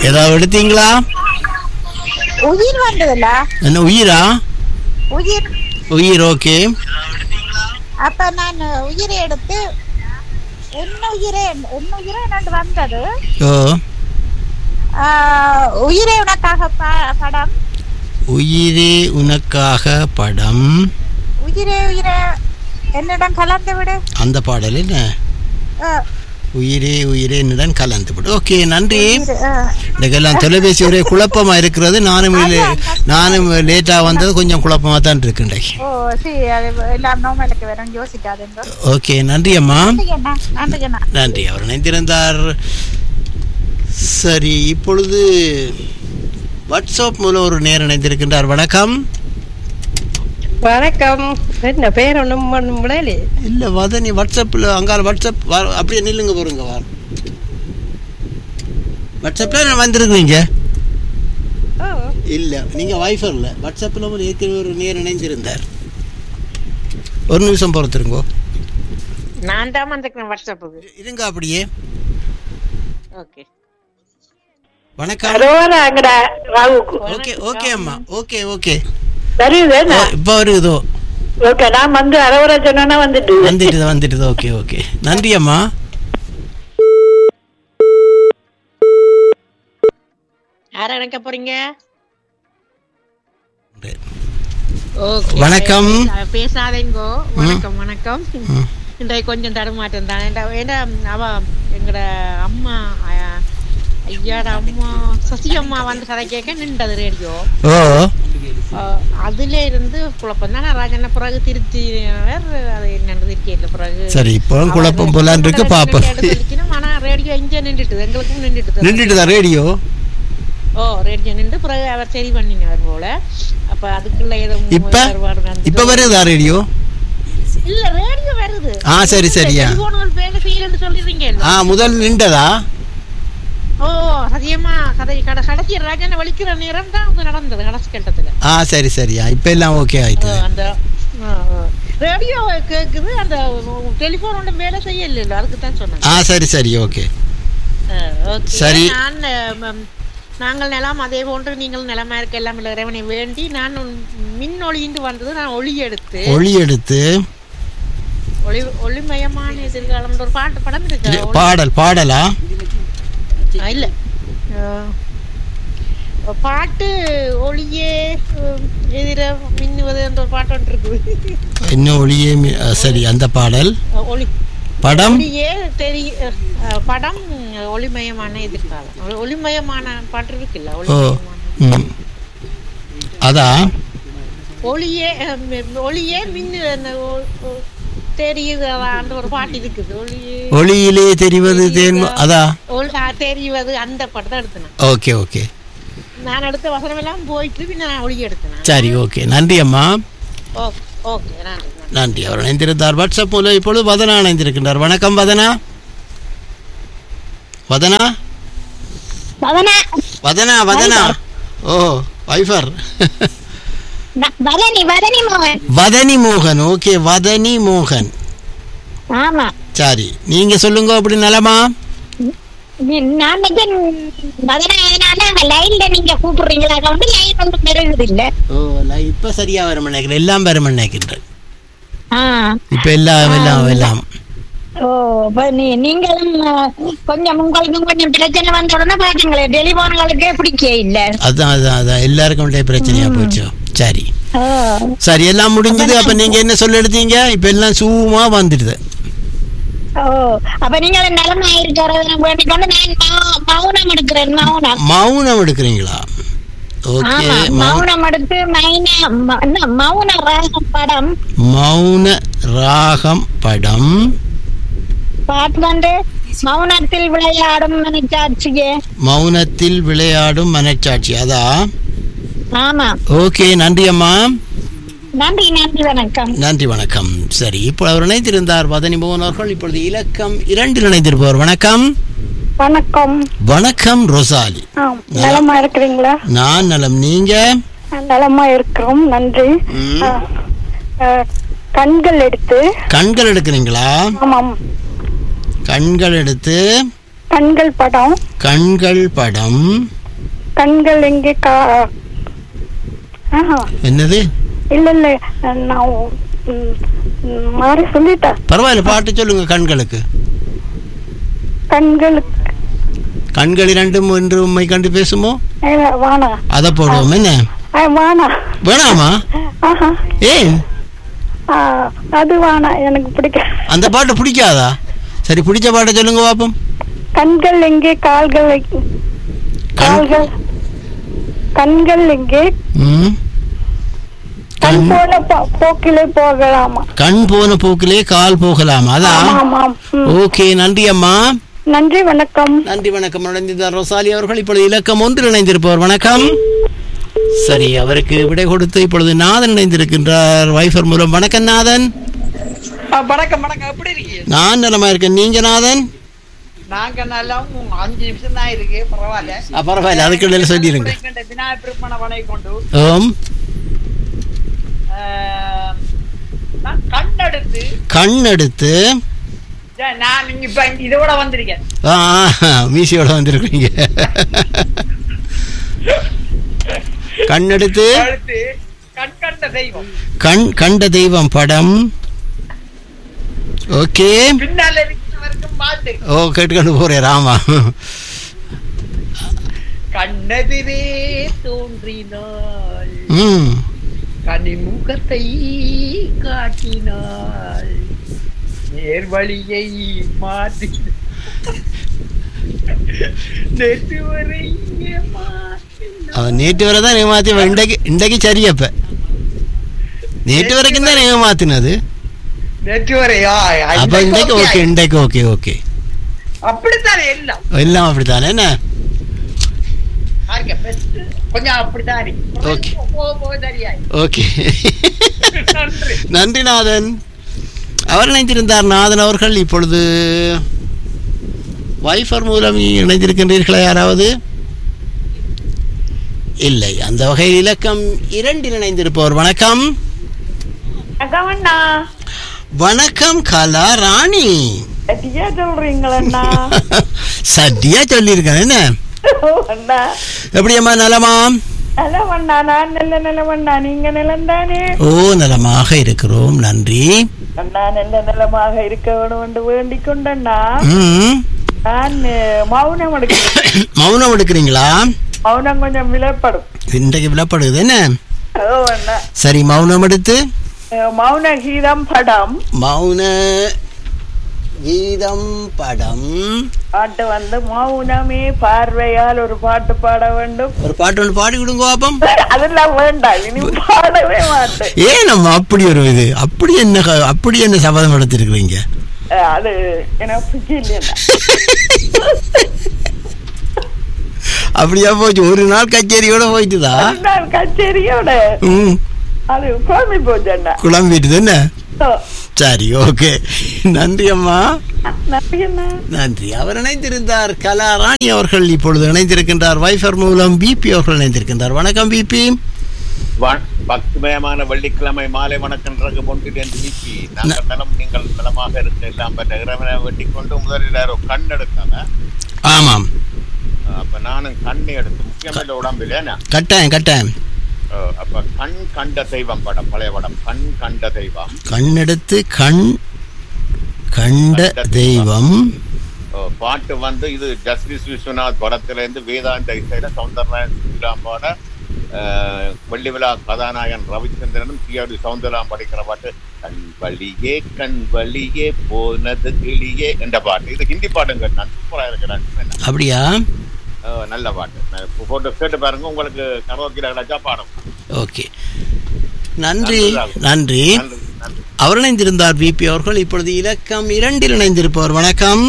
ஏதாவது எடுத்தீங்களா உயிர் வந்ததுல என்ன உயிரா உயிர் உயிர் ஓகே அப்ப நான் உயிரை எடுத்து என்ன உயிரே என்ன உயிரே என்னண்டு வந்தது ஓ ஆஹ், உயிரே உனக்காக ப- படம் உயிரே உனக்காக படம் உயிரே உயிரே என்னிடம் கலந்து விடு அந்த பாடல் என்ன ஆஹ், உயிரே உயிரே என்னுடன் கலந்து விடு ஓகே நன்றி உயிர், ஆஹ். இதுக்கெல்லாம் தொலைபேசி ஒரே குழப்பமா இருக்கிறது நானும் இல்ல- நானும் லேட்டா வந்தது கொஞ்சம் குழப்பமா தான் இருக்கு இன்றைக்கு ஓ சரி அது எல்லாம் நோமலுக்கு வரும் யோசிக்காதுங்க ஓகே நன்றி அம்மா நன்றி அண்ணா நன்றி அண்ணா நன்றி அவர் இணைந்திருந்தார் சரி இப்பொழுது வாட்ஸ்அப் மூலம் ஒரு நேர் இணைந்திருக்கின்றார் வணக்கம் வணக்கம் என்ன பேர் ஒன்றும் ஒன்றும் முடியல இல்ல வதனி வாட்ஸ்அப்ல அங்கால வாட்ஸ்அப் வா- அப்படியே நில்லுங்க போருங்க வா வாட்ஸ்அப்ல நான் வந்திருக்கீங்க ஓ இல்ல நீங்க வைஃபர்ல வாட்ஸ்அப்ல ஒரு ஏற்கனவே ஒரு நேர் இணைந்திருந்தார் ஒரு நிமிஷம் பொறுத்துருங்கோ நான் தான் வந்துக்கிறேன் வாட்ஸ்அப்புக்கு இருங்க அப்படியே ஓகே வணக்கம் ரோராங்கடா ராவுக்கு ஓகே ஓகே அம்மா ஓகே ஓகே வருது ஓ, இப்ப வருதோ ஓகே நான் வந்து அரோரா சொன்னா வந்துட்டு வந்துட்டுது வந்துட்டுது ஓகே ஓகே நன்றி அம்மா யார நினைக்க போறீங்க வணக்கம். பேசாதேங்கோ வணக்கம் வணக்கம் இன்றைக்கு கொஞ்சம் தரமாட்டேன் தான் ஏண்டா ஏண்டா அவ எங்கட அம்மா அஹ், ஐயாட அம்மா சசி அம்மா வந்து கதை கேட்க நின்றது ரேடியோ ஓ அதுல இருந்து குழப்பம் தான் ராஜன பிறகு திருச்சி அது என்னது இருக்கே பிறகு சரி இப்போ குழப்பம் போலான் இருக்கு பாப்போம் ஆனா ரேடியோ இங்கே நின்றுட்டுது எங்களுக்கும் நின்றுட்டுது நின்றுட்டுதா ரேடியோ ஓ ரேடியோ நின்று பிறகு அவர் சரி பண்ணினார் போல அப்ப அதுக்குள்ள ஏதோ இப்ப வேறுபாடு வந்தது. இப்ப வருதா ரேடியோ இல்ல ரேடியோ வருது ஆ, சரி, சரியா. டெலிபோன்கள் வேலை செய்யலன்னு சொல்லிடுறீங்க ஆ முதல் நின்றதா ஓ சத்தியமா கதை கட கடைசி ராஜனை வலிக்கிற நேரம் தான் அது நடந்தது கடைசி கட்டத்துல ஆ சரி சரியா இப்ப எல்லாம் ஓகே ஓ, ஆயிட்டு அந்த ரேடியோ கேக்குது அந்த டெலிபோன் ஒன்றும் வேலை செய்யல அதுக்கு தான் சொன்னேன் ஆ சரி சரி ஓகே அஹ், okay. சரி. நான் அஹ், ம- நாங்கள் நிலம் அதே போன்று நீங்கள் நிலமா இருக்க எல்லாம் இல்லை இறைவனை வேண்டி நான் உன் மின் ஒளியின்று வந்தது நான் ஒளி எடுத்து ஒளி எடுத்து ஒளி ஒளிமயமான எதிர்காலம் ஒரு பாட்டு படம் இல்ல, இருக்கு பாடல் பாடலா ஆ, இல்ல அஹ், பாட்டு ஒளியே அஹ், எதிர மின்னுவது என்ற ஒரு பாட்டு ஒன்று இருக்குது இன்னும் ஒளியே மி- ஆ, சரி அந்த பாடல் அஹ், ஒளி படம் ஒளியே தெரிய அஹ், படம் ஒளிமயமான எதிர்காலம் ஒளி- ஒளிமயமான பாட்டு இருக்குல்ல ஓ ஒளிமயமான ம் அதா ஒளியே அஹ், மி- ஒளியே மின்னு அந்த ஒ- ஒ- தெரியுது அந்த ஒரு பாட்டு இருக்குது ஒளியே ஒளியிலே தெரிவது தேன் அதா ஒளி- ஆ, தெரிவது அந்த பாட்டு தான் எடுத்தேன் ஓகே ஓகே நான் எடுத்த வசனம் எல்லாம் போயிட்டு பின்ன நான் ஒளி எடுத்தேன் சரி ஓகே நன்றி அம்மா ஓகே ஓகே நன்றி நன்றி. நன்றி அவர் இணைந்திருந்தார் வாட்ஸ்அப் மூலம் இப்பொழுது வதனா இணைந்திருக்கின்றார் வணக்கம் வதனா வதனா வதனா வதனா வதனா ஓ வைஃபர் ந- வதனி வதனி மோகன் வதனி மோகன் ஓகே வதனி மோகன் ஆமா சரி நீங்க சொல்லுங்க அப்படி நலமா நீ- நான் நிஜம் வதனா வதனா லைன்ல நீங்க கூப்பிடுறீங்களா அது வந்து லைன் ஒன்றும் பெருகுது இல்ல ஓ நான் இப்ப சரியா வர நினைக்கிறேன் எல்லாம் வர நினைக்கின்றேன் ஆ இப்ப எல்லாம் எல்லாம் எல்லாம் ஓ இப்ப நீ நீங்களும் அஹ், கொஞ்சம் உங்களுக்கும் கொஞ்சம் பிரச்சனை வந்த உடனே பாத்தீங்களே டெலிபோன்களுக்கே பிடிக்க இல்ல அதான் அதான் அதான் எல்லாருக்கும் உடைய பிரச்சனையா போச்சு சரி ஓ சரி எல்லாம் முடிஞ்சது அப்ப நீங்க என்ன சொல்ல எடுத்தீங்க இப்ப எல்லாம் சும்மா வந்துடுது ஓ அப்ப நீங்கள் நிலைமை இருக்கிறத வேண்டிக் கொண்டு நான் மௌ- மௌனம் எடுக்கிறேன் மௌனம் மௌனம் எடுக்கிறீங்களா ஓகே ஆமா மௌனம் எடுத்து மைன ம- என்ன, மௌன ராகம் படம் மௌன ராகம் படம் பாட்டு வந்து மௌனத்தில் விளையாடும் மனச்சாட்சியே மௌனத்தில் விளையாடும் மனச்சாட்சி அதா ஆமா ஓகே நன்றி அம்மா நன்றி நன்றி வணக்கம் நன்றி வணக்கம் சரி இப்போ அவர் இணைந்திருந்தார் வதனி மோகன் அவர்கள் இப்பொழுது இலக்கம் இரண்டில் இணைந்திருப்பவர் வணக்கம் வணக்கம் வணக்கம் ரொசாலி ஆம், நலமா இருக்கிறீங்களா நான் நலம் நீங்க நலமா இருக்கிறோம் நன்றி ம். ஆ, ஆ, கண்கள் எடுத்து கண்கள் எடுக்கிறீங்களா ஆமாம் கண்கள் எடுத்து கண்கள் படம் கண்கள் படம் கண்கள் எங்கே கா ஆஹா, என்னது இல்ல இல்ல நான் ம், ம், மாறி சொல்லிட்டேன் பரவாயில்ல பாட்டு சொல்லுங்க கண்களுக்கு கண்களுக்கு கண்கள் இரண்டும் என்று உண்மை கண்டு பேசுமோ இல்ல, வானா அதை போடுவோம் என்ன ஆ, வானா வேணாமா ஆஹா ஏன் ஆ, அது வானா எனக்கு பிடிக்க அந்த பாட்டு பிடிக்காதா சரி பிடிச்ச பாட்டை சொல்லுங்க பாப்போம் கண்கள் எங்கே கால்கள் எங்கே? கண் கால்கள் கண்கள் எங்கே ம். கண் கண் போல போ- போக்கிலே போகலாமா கண் போன போக்கிலே கால் போகலாம் அதான் ஆமாம் ம். ஓகே நன்றி அம்மா நன்றி வணக்கம் நன்றி வணக்கம் நடைந்தார் ரோசாலி அவர்கள் இப்பொழுது இலக்கம் ஒன்றில் இணைந்திருப்பவர் வணக்கம் சரி அவருக்கு விடை கொடுத்து இப்பொழுது நாதன் இணைந்திருக்கின்றார் வைஃபர் மூலம் வணக்கம் நாதன் வணக்கம் வணக்கம் எப்படி இருக்கீங்க நான் நலமா இருக்கேன் நீங்க நாதன் நாங்க நல்லா அஞ்சு நிமிஷம் தான் இருக்கு பரவாயில்ல ஆ, பரவாயில்ல அதுக்குள்ள சொல்லிருங்க உரைக்கின்ற விநாயகர் பெருமான வனை கொண்டு ஓம் ஆஹ், நான் கண்ணெடுத்து கண் எடுத்து ஜ- நான் இங்க இப்ப இதோட வந்திருக்கேன் ஆ, ஆ, மீசையோட வந்திருக்கீங்க கண் எடுத்து அடுத்து கண் கண்ட தெய்வம் கண் கண்ட தெய்வம் படம் ஓகே பின்னால இருக்கிறவருக்கும் பாட்டு ஓ கேட்டுக்கொண்டு போறேன் ஆமா கண்ணெதிரே தோன்றினாள் ம் கனிமுகத்தை காட்டினாள் நேர்வழியை மாற்றி நேற்று வரை ஏமாற்றினாள். அவன் நேற்று வரை தான் ஏமாத்தி இன்றைக்கு இன்றைக்கு சரியப்ப நேற்று வரைக்கும் தான் ஏமாத்தினது நேற்று வரையா அப்ப இன்றைக்கு ஓகே இன்றைக்கு ஓகே ஓகே அப்படித்தானே எல்லாம் எல்லாம் அப்படித்தானே என்ன பாருங்க, best. கொஞ்சம் அப்படித்தான் இருக்கு. Okay. போக போக தெரியாது ஓகே நன்றி நன்றி நாதன் அவர் இணைந்திருந்தார் நாதன் அவர்கள் இப்பொழுது வைஃபர் மூலம் இணைந்திருக்கின்றீர்களா யாராவது இல்லை அந்த வகையில் இலக்கம் இரண்டில் இணைந்திருப்பவர் வணக்கம் அண்ணா வணக்கம் கலா ராணி சரியா சொல்றீங்களண்ணா சத்தியா சொல்லியிருக்கேன் என்ன அண்ணா எப்படி அம்மா நலமா நிலவண்ணா நான் நல்ல நிலவண்ணா நீங்க நிலம் தானே ஓ நலமாக இருக்கிறோம் நன்றி அண்ணா நல்ல நிலமாக இருக்க வேணும் என்று வேண்டிக் கொண்டண்ணா ம் நான் அஹ், மௌனம் எடுக்கிறேன் மௌனம் எடுக்கிறீங்களா மௌனம் கொஞ்சம் விலைப்படும் இன்றைக்கு விழப்படுது என்ன ஓ அண்ணா சரி மௌனம் எடுத்து அஹ், மௌன கீதம் படம் மௌன கீதம் படம் பாட்டு வந்து மௌனமே பார்வையால் ஒரு பாட்டு பாட வேண்டும் ஒரு பாட்டு ஒன்று பாடி கொடுங்க பாப்போம் அதெல்லாம் வேண்டாம் இனி பாடவே மாட்டேன் ஏன் நம்ம அப்படி ஒரு இது அப்படி என்ன க- அப்படி என்ன சபதம் எடுத்திருக்கிறீங்க அஹ், அது எனக்கு பிடிக்கலையா அப்படியா போச்சு ஒரு நாள் கச்சேரியோட போயிட்டுதா நான் கச்சேரியோட ம் அது குழம்பி போச்சு அண்ணா குழம்பிட்டுது என்ன ஓ, சரி ஓகே நன்றி அம்மா நன்றி அண்ணா நன்றி அவர் இணைந்திருந்தார் கலா ராணி அவர்கள் இப்பொழுது இணைந்திருக்கின்றார் வைஃபர் மூலம் பிபி அவர்கள் இணைந்திருக்கின்றார் வணக்கம் பிபி வ- பக்திமயமான வெள்ளிக்கிழமை மாலை வணக்கன்றது பொன்றிலிருந்து நீக்கி நாங்கள் நலம் நீங்கள் நலமாக இருக்க எல்லாம் பெற்ற இறைவனை வெட்டிக் கொண்டு முதலில் யாரோ கண் எடுத்தாங்க ஆமாம் அப்ப நானும் கண்ணை எடுத்து முக்கியமான உடம்பில் ஏன்னா கட்டாயம் கட்டாயம் அஹ் அப்ப கண் கண்ட தெய்வம் படம் பழைய படம் கண் கண்ட தெய்வம் கண் எடுத்து கண் கண்ட தெய்வம் அஹ் பாட்டு வந்து இது ஜஸ்டிஸ் விஸ்வநாத் படத்துல இருந்து வேதாந்த இசையில சௌந்தரராயன் ஸ்ரீராமோட அஹ், வெள்ளி விழா கதாநாயகன் ரவிச்சந்திரனும் சிஆர்டி சௌந்தரராம் படிக்கிற பாட்டு கண் வழியே கண் வழியே போனது கிளியே என்ற பாட்டு இது ஹிந்தி பாட்டுங்க நான் சூப்பரா இருக்கிறேன் அப்படியா நல்ல பாட்டு நான் இப்போ போட்டு கேட்டு பாருங்க உங்களுக்கு கரோக்கில கிடைச்சா பாடும் ஓகே நன்றி நன்றி. நன்றி நன்றி நன்றி அவர் இணைந்திருந்தார் பிபி அவர்கள் இப்பொழுது இலக்கம் இரண்டில் இணைந்திருப்பவர் வணக்கம்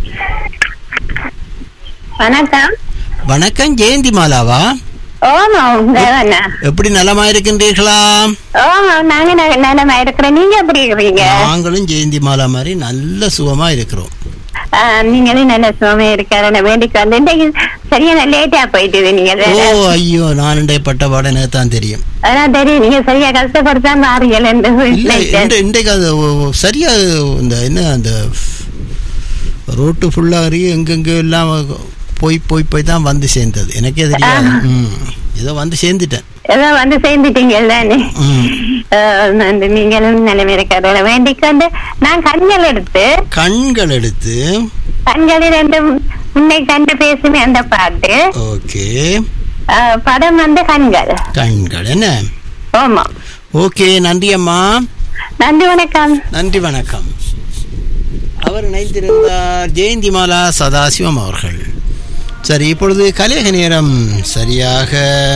வணக்கம் வணக்கம் ஜெயந்தி மாலாவா ஓமா தேவண்ணா எப்படி நலமா இருக்கின்றீர்களா ஓமா நாங்க ந- நலமா இருக்கிறோம் நீங்க எப்படி இருக்கிறீங்க நாங்களும் ஜெயந்தி மாலா மாதிரி நல்ல சுகமா இருக்கிறோம் ஆ, நீங்களும் நல்ல சுகமா இருக்காரு வேண்டிக்கு வந்து இன்னைக்கு சரியான லேட்டா போயிட்டுது நீங்க ஓ ஐயோ நான் இன்றைய பட்ட பாடம் எனக்கு தான் தெரியும் அதான் தெரியும் நீங்க சரியா கஷ்டப்படுத்தா மாறீங்க இல்ல இந்த இன்றைக்கு அது ஒ- ஒ- சரியா இந்த என்ன அந்த ரோட்டு ஃபுல்லாக அறிய எங்கெங்கே எல்லாம் போய் போய் போய் தான் வந்து சேர்ந்தது எனக்கே தெரியாது ம் ஏதோ வந்து சேர்ந்துட்டேன் ஏதோ வந்து சேர்ந்துட்டீங்கல்ல ம் அந்த நீங்களும் நிலைமை இருக்கிறத வேண்டிக் கொண்டு நான் கண்கள் எடுத்து கண்கள் எடுத்து கண்களில் ரெண்டு முன்னை கண்டு பேசுமே அந்த பாட்டு ஓகே அஹ், படம் வந்து கண்கள் கண்கள் என்ன ஆமா ஓகே நன்றி அம்மா நன்றி வணக்கம் நன்றி வணக்கம் அவர் இணைந்திருந்தார் ஜெயந்திமாலா சதாசிவம் அவர்கள் சரி இப்பொழுது கலேக நேரம் சரியாக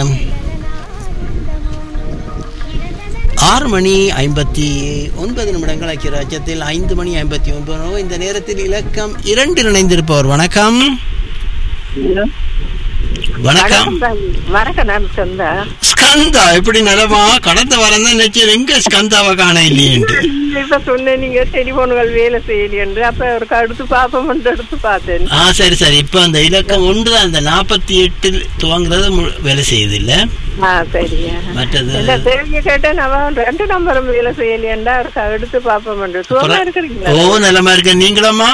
ஆறு மணி ஐம்பத்தி ஒன்பது நிமிடங்கள் ஐக்கிய ராஜ்யத்தில் ஐந்து மணி ஐம்பத்தி ஒன்பது இந்த நேரத்தில் இலக்கம் இரண்டில் இணைந்திருப்பவர் வணக்கம் வணக்கம் வணக்கம் நான் சொந்தா ஸ்கந்தா எப்படி நலமா கடந்த வாரம் தான் நினைச்சேன் எங்க ஸ்கந்தாவை காண இல்லையேன்ட்டு இப்ப சொன்னேன் நீங்க டெலிபோன்கள் வேலை செய்யல என்று அப்ப ஒரு அடுத்து பாப்போம் எடுத்து பார்த்தேன் ஆ சரி சரி இப்போ அந்த இலக்கம் ஒன்று தான் அந்த நாற்பத்தி எட்டில் துவங்குறது மு- வேலை செய்யுது இல்ல ஆ சரியா மற்றது இந்த தேவிய கேட்டேன் அவன் ரெண்டு நம்பரும் வேலை செய்யலையா ஒரு எடுத்து பாப்போம் சுகமா இருக்கிறீங்களா ஓ நலமா இருக்க நீங்களம்மா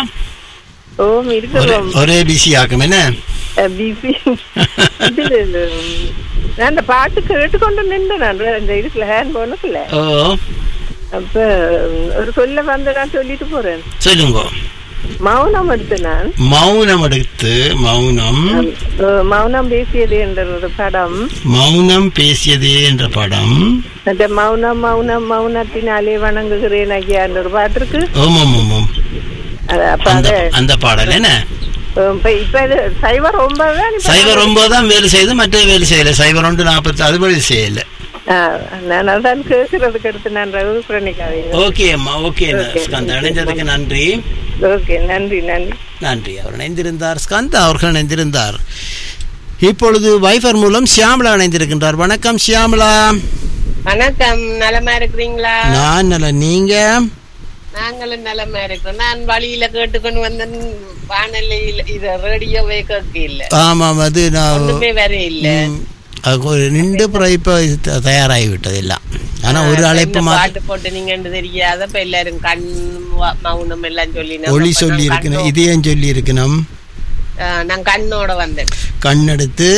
ஓ ஒரே இருக்கிறோம் ஒரே பிஸி ஆக்கும் என்ன பிபி இது நான் அந்த பாட்டு கேட்டுக்கொண்டு நின்று நான் இந்த இதுக்குள்ள ஹேண்ட் போனுக்குள்ள ஓ அப்ப ஒரு சொல்ல வந்து நான் சொல்லிட்டு போறேன் சொல்லுங்க மௌனம் எடுத்து நான் மௌனம் எடுத்து மௌனம் அஹ் மௌனம் பேசியது என்ற ஒரு படம் மௌனம் பேசியதே என்ற படம் அந்த மௌனம் மௌனம் மௌனத்தினாலே வணங்குகிறேன் ஐயா என்ற ஒரு பாட்டு இருக்கு ஓமம் ஓமம் அது அப்ப அந்த அது அந்த பாடல் என்ன அஹ் இப்ப இப்ப இது சைவர் ஒன்பது தான் இப்ப சைபர் ஒன்பது தான் வேலை செய்யுது மற்ற வேலை செய்யல சைபர் ஒன்று நாற்பத்தி அது வேலை செய்யல ஆஹ் நான் அதான் கேட்கறதுக்கு எடுத்து நான் ரகு பிரணிக்காதீங்க ஓகே அம்மா ஓகே ஸ்கந்தா இணைஞ்சதுக்கு நன்றி ஓகே நன்றி நன்றி நன்றி அவர் இணைந்திருந்தார் ஸ்கந்தா அவர்கள் இணைந்திருந்தார் இப்பொழுது வைஃபர் மூலம் ஷியாமலா இணைந்திருக்கின்றார் வணக்கம் ஷியாமலா வணக்கம் நலமா இருக்கிறீங்களா நான் நல்ல நீங்க நாங்களும் நலமா இருக்கிறோம் நான் வழியில கேட்டுக்கொண்டு வந்தேன் வானொலியில இது ரேடியோவே கேட்க இல்ல ஆமாம் அது நான் ஒண்ணுமே வர இல்ல ம், அது ஒரு நின்று அப்புறம் இப்போ த- தயாராகி விட்டது எல்லாம் ஆனால் ஒரு அழைப்பு என்ன மாத்தி பாட்டு போட்டு நீங்கன்னு தெரியாத இப்ப எல்லாரும் கண் வ- மௌனம் எல்லாம் சொல்லி நம்ம ஒளி இப்ப சொல்லி நான் இருக்கணும் கண்ணோ- இதையும் சொல்லி இருக்கணும் ஆ, நான் கண்ணோட வந்தேன் கண்ணெடுத்து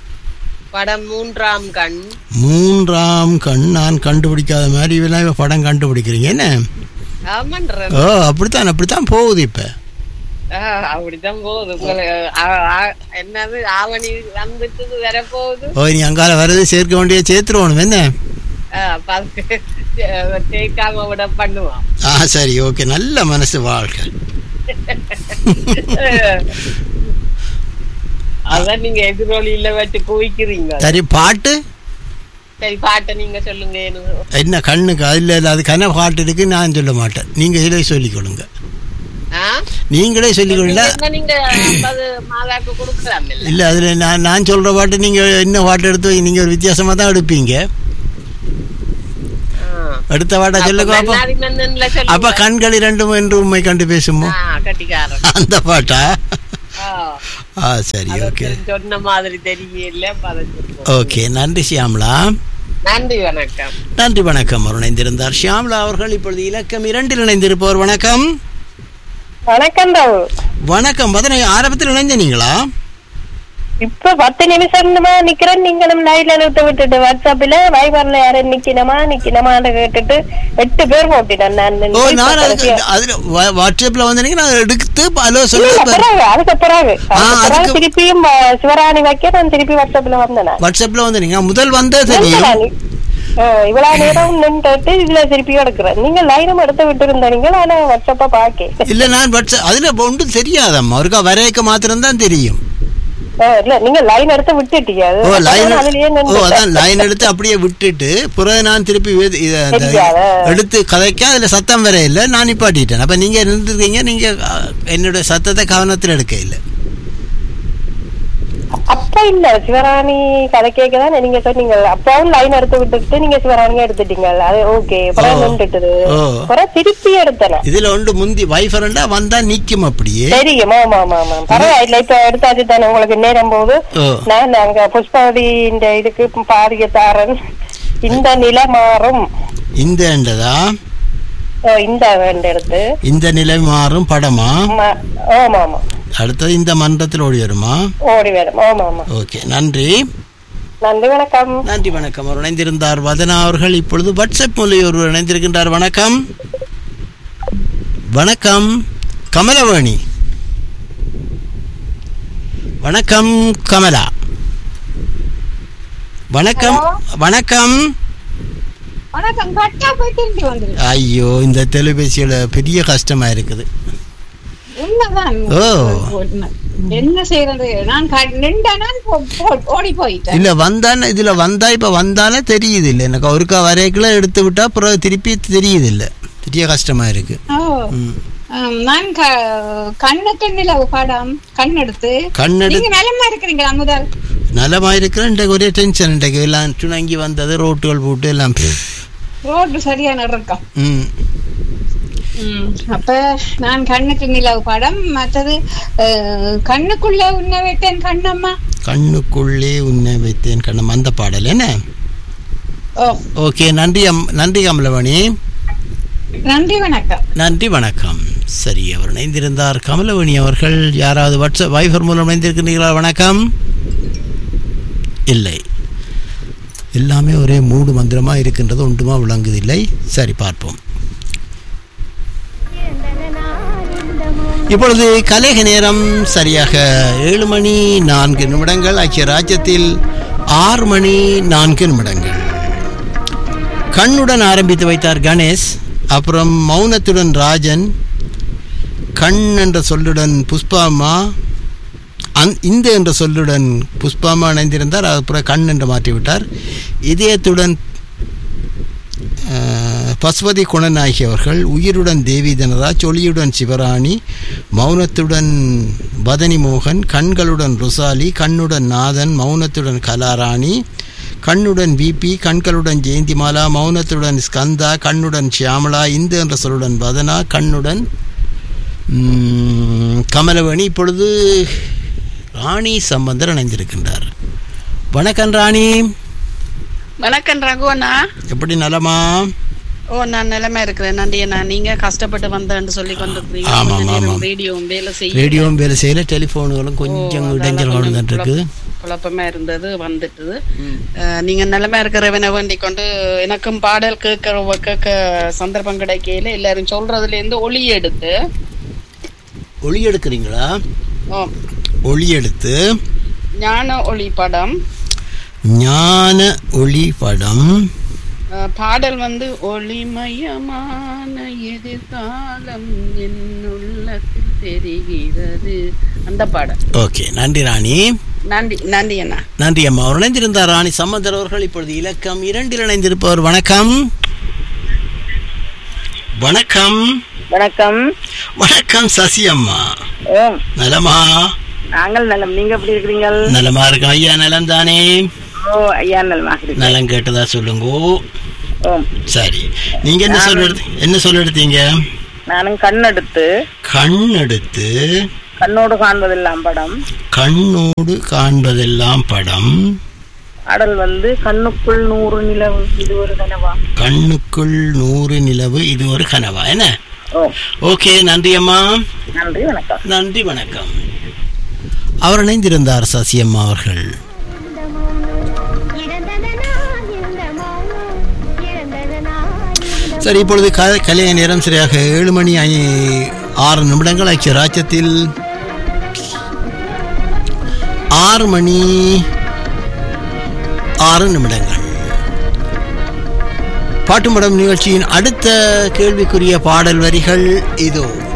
படம் மூன்றாம் கண் மூன்றாம் கண் நான் கண்டுபிடிக்காத மாதிரி இதெல்லாம் இப்ப படம் கண்டுபிடிக்கிறீங்க என்ன ஆமான்றேன் ஓ அப்படித்தான் அப்படித்தான் போகுது இப்போ ஆ, அப்படித்தான் போகுது உங்களை ஆ, ஆ, என்னது ஆவணி வந்துட்டு வரப்போகுது ஓ நீ அங்கால வர்றது சேர்க்க வேண்டிய சேர்த்துருவோம் என்ன ஆ, அப்ப அதுக்கு தேய்க்காம விட பண்ணுவோம் ஆ சரி ஓகே நல்ல மனசு வாழ்க அதான் நீங்க எதிரொலியில வச்சு குவிக்கிறீங்க சரி பாட்டு சரி பாட்டை நீங்க சொல்லுங்க எனக்கு. என்ன கண்ணுக்கு அதில் இல்லை அது கன பாட்டு இருக்கு நான் சொல்ல மாட்டேன் நீங்கள் இதிலே சொல்லிக் கொடுங்க ஆ? நீங்களே சொல்லிக் கொடுங்க என்ன நீங்க ஐம்பது மாதாக்கு கொடுக்கலாம் இல்ல இல்லை அதில் நான் நான் சொல்கிற பாட்டு நீங்கள் என்ன பாட்டு எடுத்து நீங்கள் ஒரு வித்தியாசமாக தான் எடுப்பீங்க அடுத்த பாட்டை சொல்லுங்க அப்போ மன்னாடி மன்னன்ல சொல்லுங்க. அப்போ கண்கள் இரண்டும் என்று உண்மை கண்டு பேசுமோ ஆ, கட்டிக்காரன் அந்த பாட்டா ஆ, ஆ சரி அது ஓகே சொன்ன மாதிரி தெரியல அப்ப அதை சொல்லுவோம். ஓகே நன்றி ஷியாம்லா நன்றி வணக்கம் நன்றி வணக்கம் அவர் இணைந்திருந்தார் ஷியாம்லா அவர்கள் இப்பொழுது இலக்கம் இரண்டில் இணைந்திருப்பவர் வணக்கம் வணக்கம் ராவு வணக்கம் பதினை ஆரம்பத்தில் இணைந்தீங்களா இப்ப பத்து நிமிஷமா நிக்கிறேன் நீங்களும் லைட்ல நிறுத்த விட்டுட்டு வாட்ஸ்அப்ல வைபர்ல யாரும் நிக்கணுமா நிக்கணுமான்னு கேட்டுட்டு எட்டு பேர் போட்டிட்டேன் நான் ஓ நான் அதுக்கு அதில் வா- வாட்ஸ்அப்பில் வந்தீங்க நான் எடுத்து ஹலோ இல்ல, சொல்லுங்க பிறகு அதுக்கு பிறகு ஆ, அதுக்கு பிறகு அதுக்கு- திருப்பியும் ஆ, சிவராணி வைக்க நான் திருப்பி வாட்ஸ்அப்ல வந்தேன் நான். வாட்ஸ்அப்பில் வந்தீங்க முதல் வந்தது தெரியும் நின்றேன். ஆ, இவ்வளவு நேரம் நின்றுட்டு இதுல திருப்பி எடுக்கிறேன் நீங்க லைனும் எடுத்து விட்டு இருந்தீங்க ஆனா வாட்ஸ்அப்ப பாக்க இல்லை நான் வாட்ஸ்அப் அதில் ஒன்றும் தெரியாதம்மா அவருக்கா வரையக்க மாத்திரம் தான் தெரியும் இல்ல நீங்க லைன் எடுத்து விட்டுட்டீங்க அது ஓ லைன் நான் அதுலயே ஓ நின்னுட்டேன். அதான் லைன் எடுத்து அப்படியே விட்டுட்டு பிறகு நான் திருப்பி வே- இத- அந்த தெரியாத. எடுத்து கதைக்க அதில் சத்தம் வர இல்லை நான் நிப்பாட்டிட்டேன் அப்போ நீங்கள் இருந்திருக்கீங்க நீங்கள் என்னோட சத்தத்தை கவனத்தில் எடுக்க இல்லை அப்ப இல்ல சிவராணி கதை கேட்கதான் நீங்க சொன்னீங்க அப்பவும் லைன் எடுத்து விட்டுட்டு நீங்க சிவராணியா எடுத்துட்டீங்க அது ஓகே அப்புறம் ஓ. நின்றுட்டுது ஓ. அப்புறம் திருப்பி எடுத்தேன் இதில் ஒன்று முந்தி வைஃபரண்டா வந்தா நிற்கும் அப்படியே தெரியும் ஆமா ஆமா ஆமா பரவாயில்ல இப்ப எடுத்தாச்சு தானே உங்களுக்கு நேரம் போது ஓ. நான் அங்க புஷ்பவதி இந்த இதுக்கு பாதிய தாரன் இந்த நிலை மாறும் இந்த எண்டதா ஓ இந்த வேண்ட எடுத்து இந்த நிலை மாறும் படமா ம- ஆமா ஆமா அடுத்தது இந்த மன்றத்தில் ஓடி வருமா ஓடி வரும் ஆமா ஆமா ஓகே நன்றி நன்றி வணக்கம் நன்றி வணக்கம் அவர் இணைந்திருந்தார் வதனா அவர்கள் இப்பொழுது வாட்ஸ்அப் மூலம் ஒருவர் இணைந்திருக்கின்றார் வணக்கம் வணக்கம் கமலவாணி வணக்கம் கமலா வணக்கம் வணக்கம் வணக்கம் கட்டா போய் திரும்பி வந்துரு ஐயோ இந்த தொலைபேசியில பெரிய கஷ்டமா இருக்குது உண்மைதான் ஓ. என்ன செய்யறது நான் க- நின்றா நான் போ- போ- ஓடி போயிட்டேன் இல்ல வந்தானே இதுல வந்தா இப்ப வந்தானே தெரியுது இல்ல எனக்கு ஒருக்கா வரைக்குள்ள எடுத்து விட்டா அப்புறம் திருப்பி தெரியுது இல்ல பெரிய கஷ்டமா இருக்கு ஓ. ம். ஆம், நான் க- கண்ணுக்கு நிலவு படம் கண்ணெடுத்து கண்ணெடு நீங்க நலமா இருக்கிறீங்களா முதல் நலமா இருக்கிறேன் இன்றைக்கு ஒரே டென்ஷன் இன்றைக்கு எல்லாம் சுணங்கி வந்தது ரோட்டுகள் போட்டு எல்லாம் ரோடு சரியான இருக்கும் ம் ம், அப்ப நான் கண்ணுக்கு நிலவு படம் மற்றது அஹ், கண்ணுக்குள்ள உன்ன வைத்தேன் கண்ணம்மா கண்ணுக்குள்ளே உன்னை வைத்தேன் கண்ணம் அந்த பாடல் என்ன ஓ ஓகே நன்றி அம் நன்றி கமலவாணி நன்றி வணக்கம் நன்றி வணக்கம் சரி அவர் இணைந்திருந்தார் கமலவாணி அவர்கள் யாராவது வாட்ஸ்அப் வைஃபர் மூலம் இணைந்திருக்கிறீர்களா வணக்கம் இல்லை எல்லாமே ஒரே மூடு மந்திரமா இருக்கின்றது ஒன்றுமா விளங்குதில்லை சரி பார்ப்போம் இப்பொழுது கலேக நேரம் சரியாக ஏழு மணி நான்கு நிமிடங்கள் ஐக்கிய ராஜ்யத்தில் ஆறு மணி நான்கு நிமிடங்கள் கண்ணுடன் ஆரம்பித்து வைத்தார் கணேஷ் அப்புறம் மௌனத்துடன் ராஜன் கண் என்ற சொல்லுடன் புஷ்பாமா அந் இந்த என்ற சொல்லுடன் புஷ்பாமா இணைந்திருந்தார் அப்புறம் கண் என்று மாற்றிவிட்டார் இதயத்துடன் அஹ், பசுபதி குணநாயகி அவர்கள் உயிருடன் தேவி தனராஜ் ஒளியுடன் சிவராணி மௌனத்துடன் பதனி மோகன் கண்களுடன் ருசாலி கண்ணுடன் நாதன் மௌனத்துடன் கலாராணி கண்ணுடன் விபி கண்களுடன் ஜெயந்திமாலா மௌனத்துடன் ஸ்கந்தா கண்ணுடன் ஷியாமலா இந்து என்ற சொல்லுடன் வதனா கண்ணுடன் ம், கமலவேணி இப்பொழுது ராணி சம்பந்தர் இணைந்திருக்கின்றார் வணக்கம் ராணி வணக்கம் ரகுவண்ணா எப்படி நலமா ஓ நான் நிலைமை இருக்கிறேன் நன்றி அண்ணா நீங்க கஷ்டப்பட்டு வந்தேன்னு சொல்லி கொண்டிருக்கீங்க ஆமாம், கொஞ்ச நேரம் ஆமாம். ரேடியோவும் வேலை செய்யும் ரேடியோவும் வேலை செய்யல டெலிஃபோனுகளும் கொஞ்சம் இடைஞ்சல் வந்துட்டு இருக்கு குழப்பமா இருந்தது வந்துட்டுது அஹ், நீங்க நிலைமை இருக்கிறவனை வேண்டிக் கொண்டு எனக்கும் பாடல் கேட்க கேட்க சந்தர்ப்பம் கிடைக்கையில எல்லாரும் சொல்றதுல இருந்து ஒளி எடுத்து ஒளி எடுக்கிறீங்களா ஓ, ஒளி எடுத்து ஞான ஒளி படம் ஞான ஒளி படம் அஹ், பாடல் வந்து ஒளிமயமான எதிர்காலம் என் உள்ளத்தில் தெரிகிறது அந்த பாடல் ஓகே நன்றி ராணி நன்றி நன்றி அண்ணா நன்றி அம்மா அவர் இணைந்திருந்தார் ராணி சம்பந்தர் அவர்கள் இப்பொழுது இலக்கம் இரண்டில் இணைந்திருப்பவர் வணக்கம் வணக்கம் வணக்கம் வணக்கம் சசி அம்மா ஓம் நலமா நாங்கள் நலம் நீங்க எப்படி இருக்கிறீங்க நலமா இருக்கோம் ஐயா நலம் தானே ஓ ஐயா நலமாக இருக்கிறேன் நலம் கேட்டதா சொல்லுங்க ஓம் சரி நீங்க என்ன சொல்ல என்ன சொல்ல எடுத்தீங்க நானும் கண்ணெடுத்து கண் எடுத்து கண்ணோடு காண்பதெல்லாம் படம் கண்ணோடு காண்பதெல்லாம் படம் பாடல் வந்து கண்ணுக்குள் நூறு நிலவு இது ஒரு கனவா கண்ணுக்குள் நூறு நிலவு இது ஒரு கனவா என்ன ஓ ஓகே நன்றி அம்மா நன்றி வணக்கம் நன்றி வணக்கம் அவர் இணைந்திருந்தார் சசியம்மா அவர்கள் சரி இப்பொழுது க- கலைய நேரம் சரியாக ஏழு மணி ஐ- ஆறு நிமிடங்கள் ஐக்கிய ராஜ்யத்தில் ஆறு மணி ஆறு நிமிடங்கள் பாட்டுமடம் நிகழ்ச்சியின் அடுத்த கேள்விக்குரிய பாடல் வரிகள் இதோ